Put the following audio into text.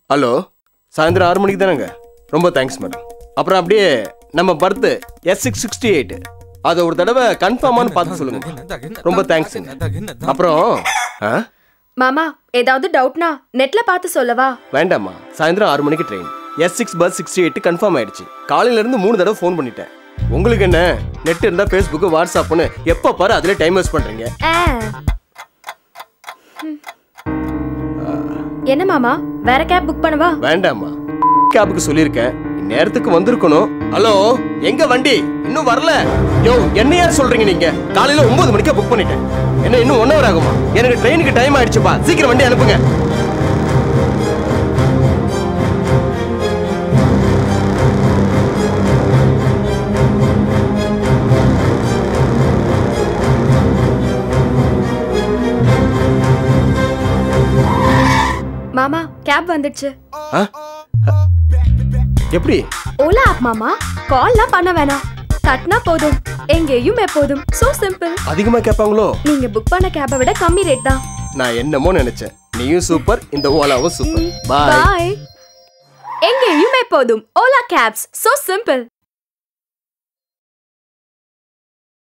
Hello சாயந்தரம் ஆறு மணிக்கு தானேங்க ரொம்ப தேங்க்ஸ் மேடம் அப்புறம் அப்படியே நம்ம berth S six sixty eight அதை ஒரு தடவை கன்ஃபார்மானு பார்த்து சொல்லுங்க ரொம்ப தேங்க்ஸ் அப்புறம் ஆ மாமா ஏதாவது டவுட்னா நெட்ல பார்த்து சொல்லவா வேண்டாம்மா சாயந்தரம் ஆறு மணிக்கு ட்ரெயின் எஸ் சிக்ஸ் பஸ் சிக்ஸ்டி எயிட் கன்ஃபார்ம் ஆயிடுச்சு காலையில இருந்து மூணு தடவை ஃபோன் பண்ணிட்டேன் உங்களுக்கு என்ன நெட் இருந்தா ஃபேஸ்புக் வாட்ஸ்அப்னு எப்போ பாரு அதிலே டைம் வேஸ்ட் பண்றீங்க ஆ. ம். என்ன மாமா வேற கேப் புக் பண்ணவா வேண்டாம்மா கேபுக்கு சொல்லியிருக்கேன் நேரத்துக்கு வந்திருக்கணும் ஹலோ எங்க வண்டி இன்னும் வரல யோ என்ன யார் சொல்றீங்க நீங்க காலையில ஒன்பது மணிக்கே புக் பண்ணிட்டேன் என்ன இன்னும் ஒன் ஹவர் ஆகுமா எனக்கு ட்ரெயினுக்கு டைம் ஆயிடுச்சுப்பா சீக்கிரம் வண்டி அனுப்புங்க மாமா கேப் வந்துடுச்சு ஆ? எப்படி ஓலா ஆப் மாமா கால்லாம் பண்ண வேணாம் தட்டினா போதும் எங்கேயும் எப்போதும் சோ சிம்பிள் அதிகமா கேட்பாங்களோ நீங்க புக் பண்ண கேப்பை விட கம்மி ரேட் தான் நான் என்னமோ நினைச்சேன் நீயும் சூப்பர் இந்த ஓலாவும் சூப்பர் பாய் பாய் எங்கேயும் எப்போதும் ஓலா கேப்ஸ் சோ சிம்பிள்